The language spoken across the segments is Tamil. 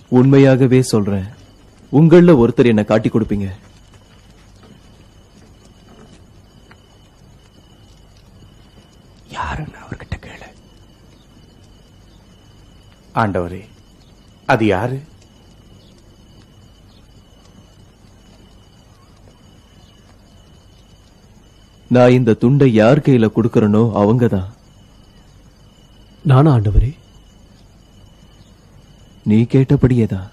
உண்மையாகவே சொல்றேன் உங்கள ஒருத்தர் என்ன காட்டி கொடுப்பீங்க யாருன்னு அவர்கிட்ட கேளு ஆண்டவரே அது யாரு நான் இந்த துண்டை யார் கையில கொடுக்கறனோ அவங்கதான் நானா ஆண்டவரே நீ கேட்டபடியேதான்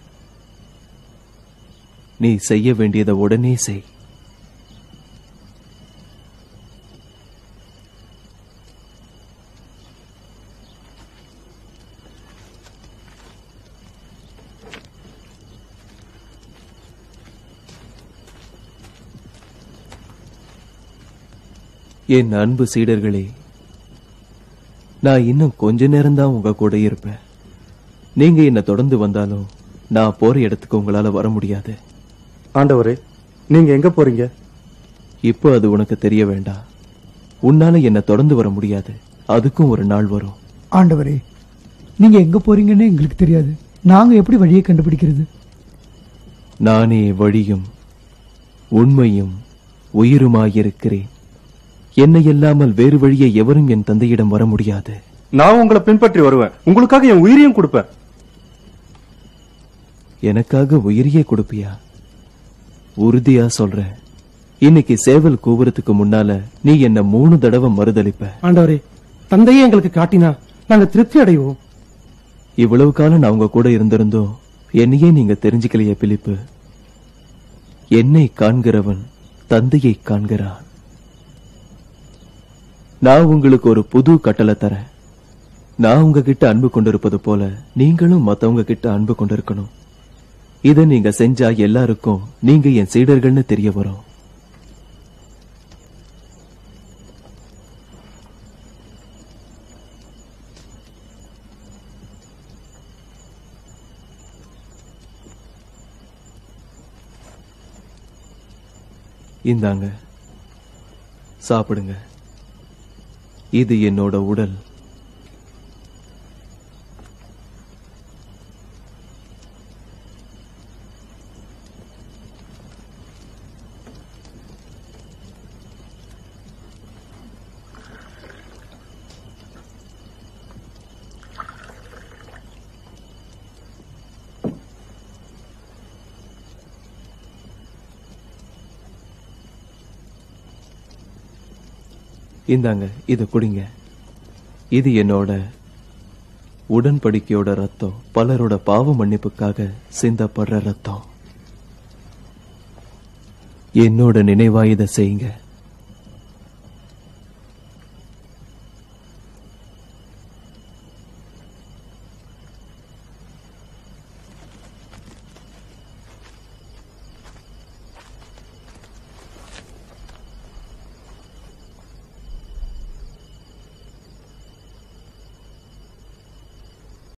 நீ செய்ய வேண்டியதை உடனே செய் என் அன்பு சீடர்களே நான் இன்னும் கொஞ்ச நேரம்தான் உங்க கூட இருப்பேன் நீங்க என்ன தொடர்ந்து வந்தாலும் நான் போற இடத்துக்கு உங்களால வர முடியாது ஆண்டவரே நீங்க எங்க போறீங்க இப்போ அது உனக்கு தெரிய வேண்டாம் உன்னால என்ன தொடர்ந்து வர முடியாது அதுக்கும் ஒரு நாள் வரும் ஆண்டவரே நீங்க எங்க போறீங்கன்னு எங்களுக்கு தெரியாது நாங்க எப்படி வழியை கண்டுபிடிக்கிறது நானே வழியும் உண்மையும் உயிருமாயிருக்கிறேன் என்னை இல்லாமல் வேறு வழியை எவரும் என் தந்தையிடம் வர முடியாது நான் உங்களை பின்பற்றி வருவேன் உங்களுக்காக என் உயிரையும் கொடுப்பேன் எனக்காக உயிரியே கொடுப்பியா உறுதியா சொல்றேன் இன்னைக்கு சேவல் கூவுறதுக்கு முன்னால நீ என்ன மூணு தடவை மறுதளிப்ப ஆண்டவரே தந்தையே எங்களுக்கு காட்டினா நாங்க திருப்தி அடைவோம் இவ்வளவு காலம் நான் உங்க கூட இருந்திருந்தோம் என்னையே நீங்க தெரிஞ்சுக்கலையே பிலிப்பு என்னை காண்கிறவன் தந்தையை காண்கிறான் நான் உங்களுக்கு ஒரு புது கட்டளை தரேன் நான் உங்ககிட்ட அன்பு கொண்டிருப்பது போல நீங்களும் மத்தவங்க கிட்ட அன்பு கொண்டிருக்கணும் இத நீங்க செஞ்சா எல்லாருக்கும் நீங்க என் சீடர்கள்னு தெரிய வரும் இந்தாங்க சாப்பிடுங்க இது என்னோட உடல் இந்தாங்க இது குடிங்க இது என்னோட உடன்படிக்கையோட ரத்தம் பலரோட பாவ மன்னிப்புக்காக சிந்தப்படுற ரத்தம் என்னோட நினைவா இதை செய்யுங்க